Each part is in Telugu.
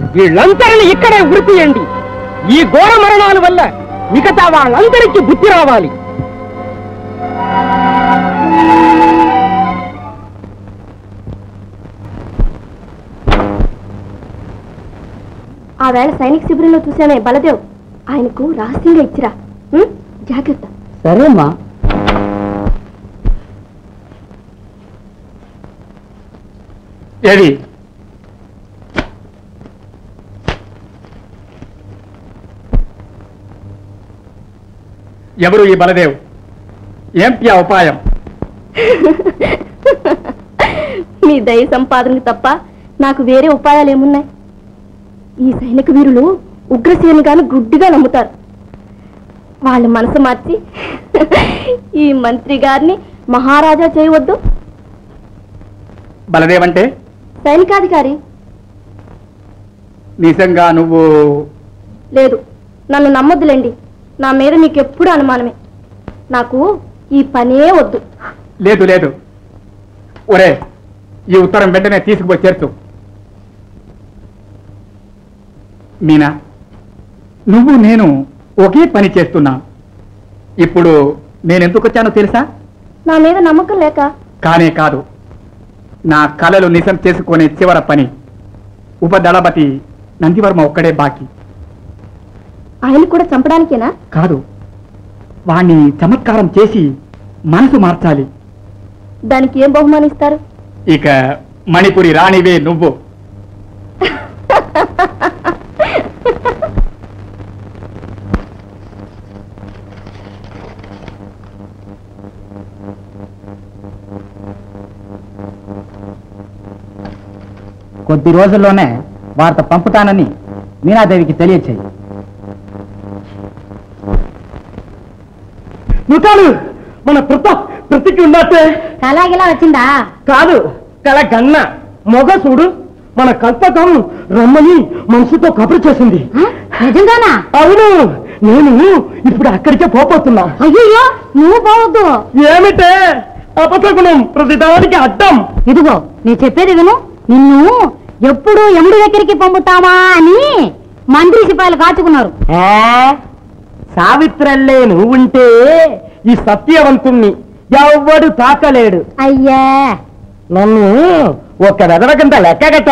వీళ్ళందరినీ ఇక్కడే ఉరిపియండి ఈ ఘోర మరణాల వల్ల మిగతా వాళ్ళందరికీ బుద్ధి రావాలి ఆ వేళ సైనిక శిబిరంలో చూశానే బలదేవ్ ఆయనకు రహస్యంగా ఇచ్చిరా ఉం? జాగ్రత్త సరేమ్మా ఏది ఎవరు ఈ బలదేవ్ ఏంటి ఆ ఉపాయం మీ దయ సంపాదనకు తప్ప నాకు వేరే ఉపాయాలు ఏమున్నాయి ఈ సైనిక వీరులు ఉగ్రసేనుగాను గుడ్డిగా నమ్ముతారు వాళ్ళ మనసు మార్చి ఈ మంత్రి గారిని మహారాజా చేయవద్దు బలదేవ్ అంటే సైనికాధికారి నిజంగా నువ్వు లేదు నన్ను నమ్మొద్దులేండి నా మీద మీకు ఎప్పుడు అనుమానమే నాకు ఈ పనే వద్దు లేదు లేదు ఒరే ఈ ఉత్తరం వెంటనే తీసుకుపోయి చేర్చు మీనా నువ్వు నేను ఒకే పని చేస్తున్నా ఇప్పుడు నేను ఎందుకు వచ్చానో తెలుసా నా మీద నమ్మకం లేక కానే కాదు నా కలలు నిజం చేసుకునే చివర పని ఉపదళపతి నందివర్మ ఒక్కడే బాకీ ఆయన కూడా చంపడానికేనా కాదు వాణ్ణి చమత్కారం చేసి మనసు మార్చాలి దానికి ఏం బహుమానిస్తారు ఇక మణిపురి రాణివే నువ్వు కొద్ది రోజుల్లోనే వార్త పంపుతానని మీనాదేవికి తెలియచేయి ముఖాలు మన ప్రతాప్ ప్రతికి ఉన్నట్టే అలాగేలా వచ్చిందా కాదు కల గన్న మొగ చూడు మన కల్పకం రమ్మని మనసుతో కబురు చేసింది నిజంగానా అవును నేను ఇప్పుడు అక్కడికే పోపోతున్నా అయ్యో నువ్వు పోవద్దు ఏమిటే అపశకునం ప్రతిదానికి అడ్డం ఇదిగో నీ చెప్పేది విను నిన్ను ఎప్పుడు ఎముడి దగ్గరికి పంపుతావా అని మంత్రి సిపాయిలు కాచుకున్నారు సావిత్రల్లే నువ్వుంటే ఈ సత్యవంతుణ్ణి ఎవ్వడు తాకలేడు అయ్యా నన్ను ఒక వెదవ కింద లెక్కగట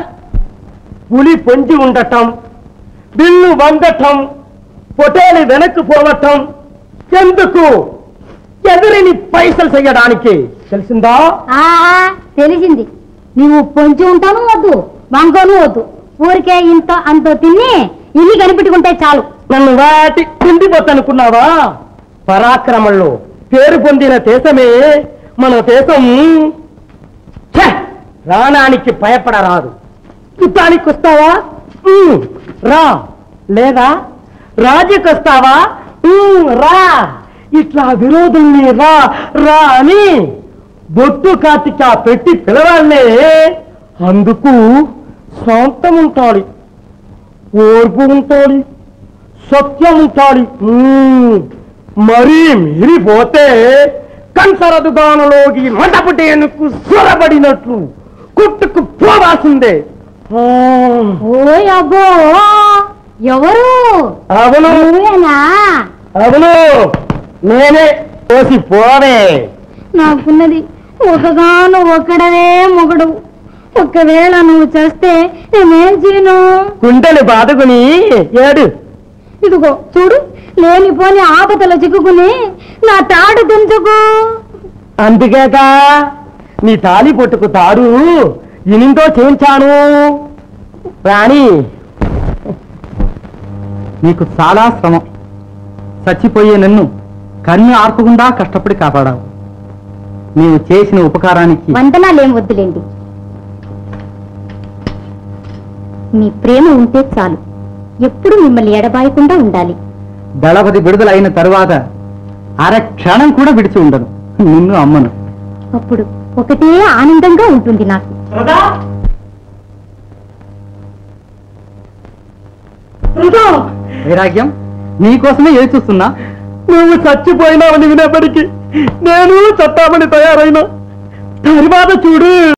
పులి పొంచి ఉండటం బిల్లు వంగటం పొటేలు వెనక్కి పోవటం ఎందుకు ఎదురిని పైసలు చెయ్యడానికి తెలిసిందా ఆ తెలిసింది నువ్వు పొంచి ఉంటాను వద్దు వంకను వద్దు ఊరికే ఇంత అంత తిని ఇల్లు కనిపెట్టుకుంటే చాలు నన్ను వాటి కుండిపోతనుకున్నావా పరాక్రమంలో పేరు పొందిన దేశమే మన దేశం ఛే! ప్రాణానికి భయపడరాదు యుద్ధానికి వస్తావా ఉమ్, రా లేదా రాజీకి వస్తావా ఉమ్, రా ఇట్లా విరోధుల్ని రా రా అని బొట్టు కాతిక పెట్టి పిలవాలే అందుకు సొంతం ఉంటాడు ఓర్పు ఉంటాడు సత్యం ఉంటాడు మ్మ్. మరీ మీరిపోతే కంచరదు గానలోకి మంటపుటేనుకు సొరబడినట్లు కుట్టుకు పోవాల్సిందే ఆ, ఓయ్ అబ్బో ఎవరు అవును నువ్వేనా అవును నేనే పోసి పోవే నాకున్నది ఒకగాను ఒకడవే మొగడు ఒకవేళ నువ్వు చేస్తే నేనేం చేయను కుండలు బాదుకుని ఏడు ఇదిగో చూడు లేనిపోని ఆపదలు చిక్కుకుని నా తాడు దించుకు అందుకేగా నీ తాలి పొట్టుకు తాడు ఇనిందో చేయించాను రాణి నీకు చాలా శ్రమం చచ్చిపోయే నన్ను కన్ను ఆర్పకుండా కష్టపడి కాపాడావు నీవు చేసిన ఉపకారానికి వందనాలేం వద్దులేండి మీ ప్రేమ ఉంటే చాలు ఎప్పుడు మిమ్మల్ని ఎడబాయకుండా ఉండాలి దళపతి విడుదలైన తరువాత అర క్షణం కూడా విడిచి ఉండను నిన్ను అమ్మను అప్పుడు ఒకటే ఆనందంగా ఉంటుంది నాకు వైరాగ్యం నీకోసమే ఏ చూస్తున్నా నువ్వు చచ్చిపోయినావని వినేప్పటికీ నేను చట్టామని తయారైనా తర్వాత చూడు